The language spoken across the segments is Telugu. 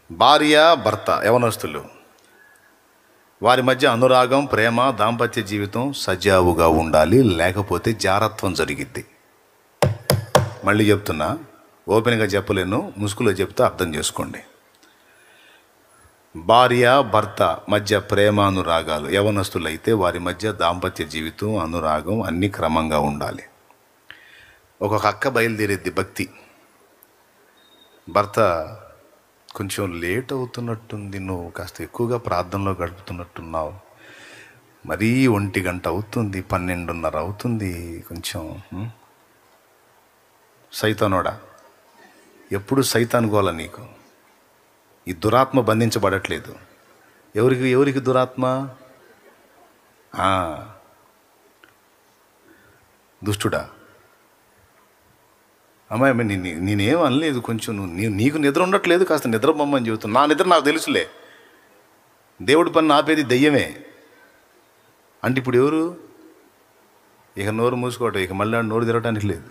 భార్య భర్త యవనస్తులు వారి మధ్య అనురాగం ప్రేమ దాంపత్య జీవితం సజావుగా ఉండాలి లేకపోతే జారత్వం జరిగిద్ది మళ్ళీ చెప్తున్నా ఓపెన్గా చెప్పలేను ముసుగులో చెప్తే అర్థం చేసుకోండి భార్య భర్త మధ్య ప్రేమ అనురాగాలు యవనస్తులైతే వారి మధ్య దాంపత్య జీవితం అనురాగం అన్నీ క్రమంగా ఉండాలి ఒక్కొక్క అక్క బయలుదేరేది భక్తి భర్త కొంచెం లేట్ అవుతున్నట్టుంది నువ్వు కాస్త ఎక్కువగా ప్రార్థనలో గడుపుతున్నట్టున్నావు మరీ ఒంటి గంట అవుతుంది పన్నెండున్నర అవుతుంది కొంచెం ఉం? సైతానోడా ఎప్పుడు సైతాన్ గోల నీకు ఈ దురాత్మ బంధించబడట్లేదు ఎవరికి ఎవరికి దురాత్మ ఆ, దుష్టుడా అమ్మాయి అమ్మాయి నీ నీ- నేనేం అనలేదు కొంచెం నువ్వు నీ- నీకు నిద్ర ఉండట్లేదు కాస్త నిద్ర బొమ్మని చెబుతున్నా నా నిద్ర నాకు తెలుసులే దేవుడి పని ఆపేది దయ్యమే అంటే ఇప్పుడు ఎవరు ఇక నోరు మూసుకోవటం ఇక మళ్ళీ ఆడు నోరు తిరగటానికి లేదు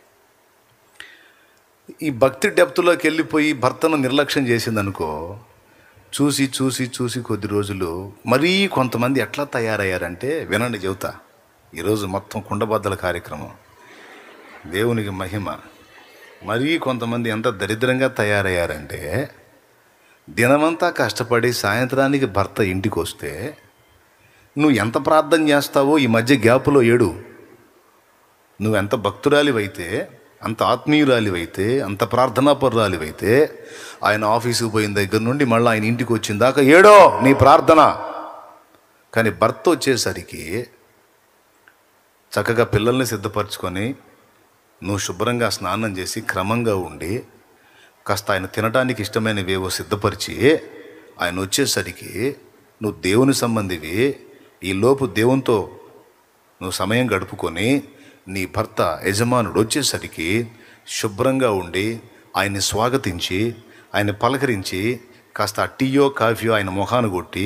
ఈ భక్తి డెప్త్లోకి వెళ్ళిపోయి భర్తను నిర్లక్ష్యం చేసిందనుకో చూసి చూసి చూసి కొద్ది రోజులు మరీ కొంతమంది ఎట్లా తయారయ్యారంటే వినండి చెబుతా ఈరోజు మొత్తం కుండబద్దల కార్యక్రమం దేవునికి మహిమ మరీ కొంతమంది ఎంత దరిద్రంగా తయారయ్యారంటే దినమంతా కష్టపడి సాయంత్రానికి భర్త ఇంటికి వస్తే నువ్వు ఎంత ప్రార్థన చేస్తావో ఈ మధ్య గ్యాపులో ఏడు నువ్వు ఎంత భక్తురాలివైతే అంత ఆత్మీయురాలివైతే అంత ప్రార్థనాపరురాలివైతే ఆయన ఆఫీసుకు పోయిన దగ్గర నుండి మళ్ళీ ఆయన ఇంటికి వచ్చిన దాకా ఏడో నీ ప్రార్థన కానీ భర్త వచ్చేసరికి చక్కగా పిల్లల్ని సిద్ధపరచుకొని నువ్వు శుభ్రంగా స్నానం చేసి క్రమంగా ఉండి కాస్త ఆయన తినడానికి ఇష్టమైనవేవో సిద్ధపరిచి ఆయన వచ్చేసరికి నువ్వు దేవుని సంబంధివి ఈ లోపు దేవునితో నువ్వు సమయం గడుపుకొని నీ భర్త యజమానుడు వచ్చేసరికి శుభ్రంగా ఉండి ఆయన్ని స్వాగతించి ఆయన పలకరించి కాస్త ఆ టీయో కాఫీయో ఆయన మొహాను కొట్టి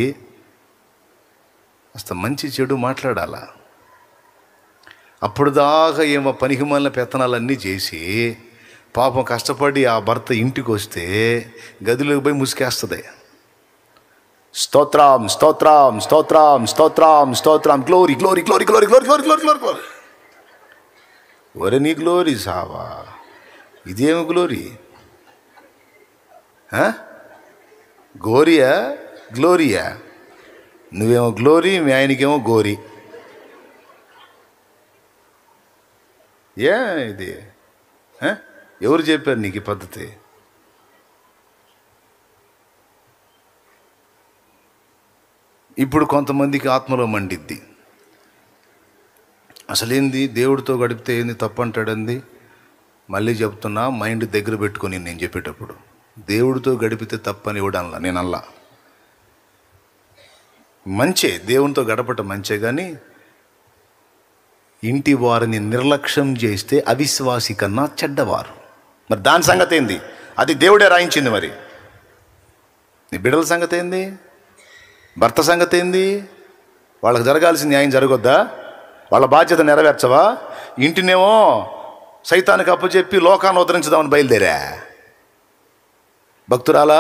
కాస్త మంచి చెడు మాట్లాడాలా అప్పుడు దాకా ఏమో పనికిమాలిన పెత్తనాలన్నీ చేసి పాపం కష్టపడి ఆ భర్త ఇంటికి వస్తే గదిలోకి పోయి ముసుకేస్తుంది స్తోత్రం స్తోత్రం స్తోత్రం స్తోత్రం స్తోత్రం glory glory glory glory glory glory glory glory glory ఒరే నీ గ్లోరీ సావా ఇదేమి గ్లోరీ ఆ? గోరియా గ్లోరియా నువ్వేమో గ్లోరీ మీ ఆయనకేమో గోరీ ఏ ఇది ఆ? ఎవరు చెప్పారు నీకు ఈ పద్ధతి ఇప్పుడు కొంతమందికి ఆత్మలో మండిద్ది అసలేంది దేవుడితో గడిపితే ఏంది తప్పు అంటాడంది మళ్ళీ చెప్తున్నా మైండ్ దగ్గర పెట్టుకొని నేను చెప్పేటప్పుడు దేవుడితో గడిపితే తప్పని ఇవ్వడంలా నేను అల్లా మంచే దేవునితో గడపటం మంచే కానీ ఇంటి వారిని నిర్లక్ష్యం చేస్తే అవిశ్వాసి కన్నా చెడ్డవారు మరి దాని సంగతి ఏంది అది దేవుడే రాయించింది మరి నీ బిడ్డల సంగతి ఏంది భర్త సంగతి ఏంది వాళ్ళకి జరగాల్సిన న్యాయం జరగొద్దా వాళ్ళ బాధ్యత నెరవేర్చవా ఇంటినేమో సైతానికి అప్పచెప్పి లోకాన్ని ఉద్ధరించుదామని బయలుదేరా భక్తురాలా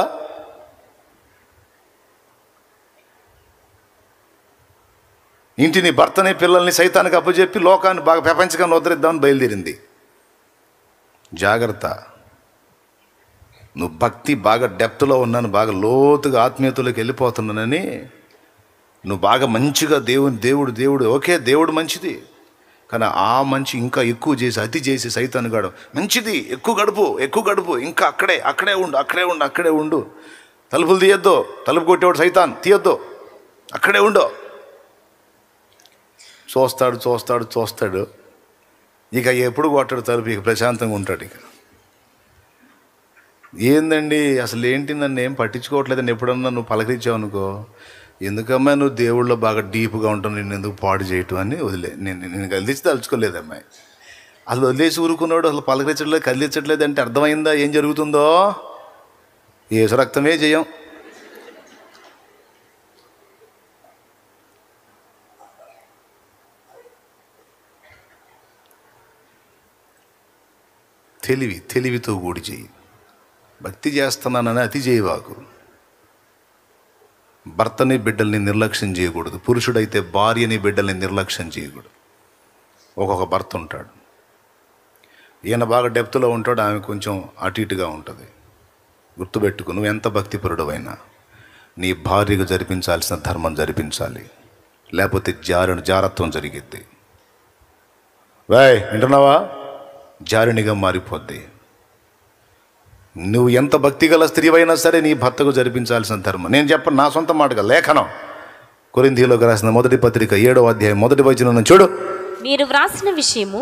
ఇంటిని భర్తని పిల్లల్ని సైతానికి అప్పచెప్పి లోకాన్ని బాగా ప్రపంచకాన్ని ఉద్ధరిద్దామని బయలుదేరింది జాగ్రత్త నువ్వు భక్తి బాగా డెప్త్లో ఉన్నాను బాగా లోతుగా ఆత్మీయతలోకి వెళ్ళిపోతున్నానని నువ్వు బాగా మంచిగా దేవుని దేవుడు దేవుడు ఓకే దేవుడు మంచిది కానీ ఆ మంచి ఇంకా ఎక్కువ చేసి అతి చేసి సైతాన్ని గడు మంచిది ఎక్కువ గడుపు ఎక్కువ గడుపు ఇంకా అక్కడే అక్కడే ఉండు అక్కడే ఉండు అక్కడే ఉండు తలుపులు తీయొద్దు తలుపు కొట్టేవాడు సైతాన్ తీయొద్దు అక్కడే ఉండు చూస్తాడు చూస్తాడు చూస్తాడు ఇక ఎప్పుడు కొట్టాడు తలుపు ఇక ప్రశాంతంగా ఉంటాడు ఇక ఏందండి అసలు ఏంటి నన్ను ఏం పట్టించుకోవట్లేదని ఎప్పుడన్నా నువ్వు పలకరించావు అనుకో ఎందుకమ్మా నువ్వు దేవుళ్ళో బాగా డీప్గా ఉంటావు నేను ఎందుకు పాడు చేయటం అని వదిలే నేను నేను కదిలించి తలుచుకోలేదు అమ్మాయి అసలు వదిలేసి ఊరుకున్నాడు అసలు పలకరించట్లేదు కదిలించట్లేదు అంటే అర్థమైందా ఏం జరుగుతుందో ఏసు రక్తమే చేయం తెలివి తెలివితో కూడి చెయ్యి భక్తి చేస్తున్నానని అతి చేయవాకు భర్తని బిడ్డల్ని నిర్లక్ష్యం చేయకూడదు పురుషుడైతే భార్యని బిడ్డల్ని నిర్లక్ష్యం చేయకూడదు ఒక్కొక్క భర్త ఉంటాడు ఈయన బాగా డెప్త్లో ఉంటాడు ఆమె కొంచెం అటు ఇటుగా ఉంటుంది గుర్తుపెట్టుకు నువ్వు ఎంత భక్తిపరుడవైనా నీ భార్యకు జరిపించాల్సిన ధర్మం జరిపించాలి లేకపోతే జారుని జారత్వం జరిగిద్ది వాయ్ వింటున్నావా జారునిగా మారిపోద్ది నువ్వు ఎంత భక్తి గల స్త్రీవైనా సరే నీ భర్తకు జరిపించాల్సిన ధర్మం నేను చెప్పను నా సొంత మాటగా లేఖనం కొరింథీలోకి రాసిన మొదటి పత్రిక ఏడవ అధ్యాయం మొదటి వచనం చూడు మీరు వ్రాసిన విషయము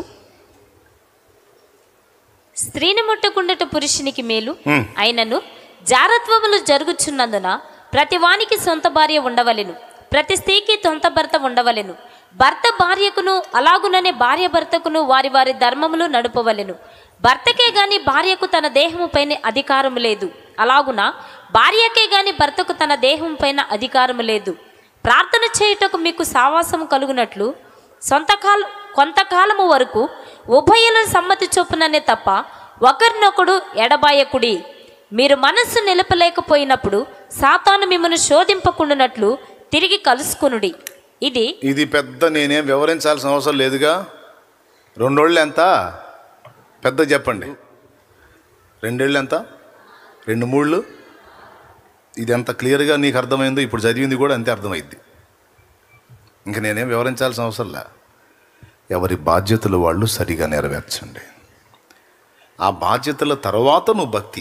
స్త్రీని ముట్టకుండట పురుషునికి మేలు హ్మ్. అయినను జారత్వములు జరుగుచున్నందున ప్రతి వానికి సొంత భార్య ఉండవలెను ప్రతి స్త్రీకి సొంత భర్త ఉండవలెను భర్త భార్యకును అలాగుననే భార్య భర్తకును వారి వారి ధర్మములు నడుపవలెను భర్తకే గాని భార్యకు తన దేహము పైన అధికారము లేదు అలాగున భార్యకే గాని భర్తకు తన దేహం పైన అధికారము లేదు ప్రార్థన చేయుటకు మీకు సావాసము కలుగునట్లు సొంతకాల కొంతకాలము వరకు ఉభయుల సమ్మతి చొప్పుననే తప్ప ఒకరినొకడు ఎడబాయకుడి మీరు మనస్సు నిలపలేకపోయినప్పుడు సాతాను మిమ్మల్ని శోధింపకుండానట్లు తిరిగి కలుసుకునుడి ఇది ఇది పెద్ద నేనేం వివరించాల్సిన అవసరం లేదుగా రెండోళ్ళు ఎంత పెద్ద చెప్పండి రెండేళ్ళు ఎంత రెండు మూళ్ళు ఇది ఎంత క్లియర్గా నీకు అర్థమైందో ఇప్పుడు చదివింది కూడా అంతే అర్థమైంది ఇంక నేనేం వివరించాల్సిన అవసరం లే ఎవరి బాధ్యతలు వాళ్ళు సరిగా నెరవేర్చండి ఆ బాధ్యతల తర్వాత నువ్వు భక్తి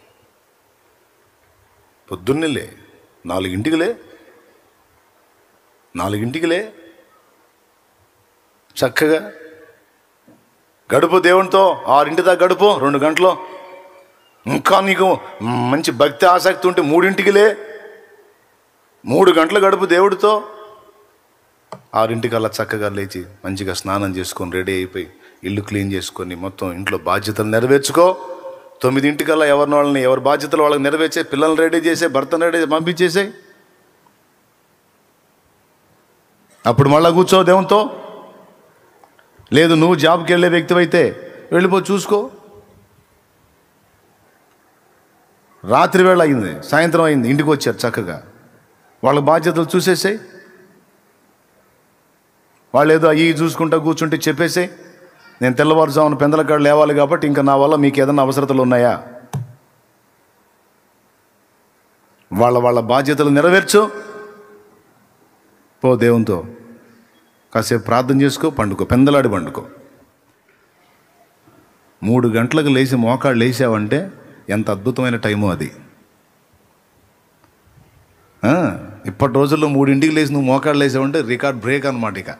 పొద్దున్నేలే నాలుగింటికిలే నాలుగింటికిలే చక్కగా గడుపు దేవునితో ఆరింటి దాకా గడుపు రెండు గంటలు ఇంకా నీకు మంచి భక్తి ఆసక్తి ఉంటే మూడింటికిలే మూడు గంటలు గడుపు దేవుడితో ఆరింటికల్లా చక్కగా లేచి మంచిగా స్నానం చేసుకొని రెడీ అయిపోయి ఇల్లు క్లీన్ చేసుకొని మొత్తం ఇంట్లో బాధ్యతలు నెరవేర్చుకో తొమ్మిదింటికల్లా ఎవరిని వాళ్ళని ఎవరి బాధ్యతలు వాళ్ళకి నెరవేర్చే పిల్లల్ని రెడీ చేసే భర్తను రెడీ చేసి పంపించేసాయి అప్పుడు మళ్ళా కూర్చో దేవునితో లేదు నువ్వు జాబ్కి వెళ్ళే వ్యక్తివైతే వెళ్ళిపో చూసుకో రాత్రి వేళ అయింది సాయంత్రం అయింది ఇంటికి వచ్చారు చక్కగా వాళ్ళ బాధ్యతలు చూసేసాయి వాళ్ళు ఏదో అయ్యి చూసుకుంటా కూర్చుంటే చెప్పేసాయి నేను తెల్లవారుజామున పెందలకాడు లేవాలి కాబట్టి ఇంకా నా వల్ల మీకు ఏదైనా అవసరతలు ఉన్నాయా వాళ్ళ వాళ్ళ బాధ్యతలు నెరవేర్చు పో దేవునితో కాసేపు ప్రార్థన చేసుకో పండుకో పెందలాడి పండుకో మూడు గంటలకు లేచి మోకాళ్ళు లేచావంటే ఎంత అద్భుతమైన టైమో అది ఆ, ఇప్పటి రోజుల్లో మూడింటికి లేచి నువ్వు మోకాళ్ళు లేచావంటే రికార్డ్ బ్రేక్ అనమాట ఇక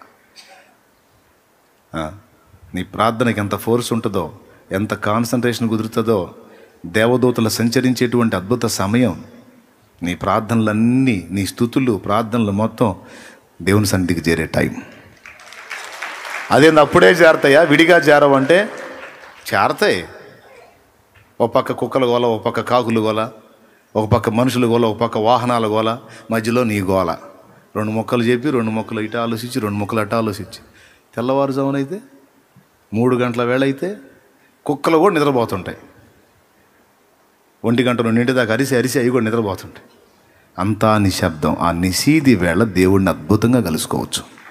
ఆ, నీ ప్రార్థనకి ఎంత ఫోర్స్ ఉంటుందో ఎంత కాన్సన్ట్రేషన్ కుదురుతుందో దేవదూతలు సంచరించేటువంటి అద్భుత సమయం నీ ప్రార్థనలన్నీ నీ స్థుతులు ప్రార్థనలు మొత్తం దేవుని సన్నిధికి చేరే టైం అదేంది అప్పుడే చేరతాయా విడిగా చేరవంటే చేరతాయి ఒక పక్క కుక్కల గోల ఒక పక్క కాకులు గోల ఒక పక్క మనుషుల గోల ఒక పక్క వాహనాల గోల మధ్యలో నీ గోల రెండు మొక్కలు చెప్పి రెండు మొక్కలు ఇటు ఆలోచించి రెండు మొక్కలు అటు ఆలోచించి తెల్లవారుజామున అయితే మూడు గంటల వేళ అయితే కుక్కలు కూడా నిద్రపోతుంటాయి ఒంటి గంట రెండింటి దాకా అరిసి అరిసి అవి కూడా నిద్రపోతుంటాయి అంతా నిశ్శబ్దం ఆ నిశీది వేళ దేవుడిని అద్భుతంగా కలుసుకోవచ్చు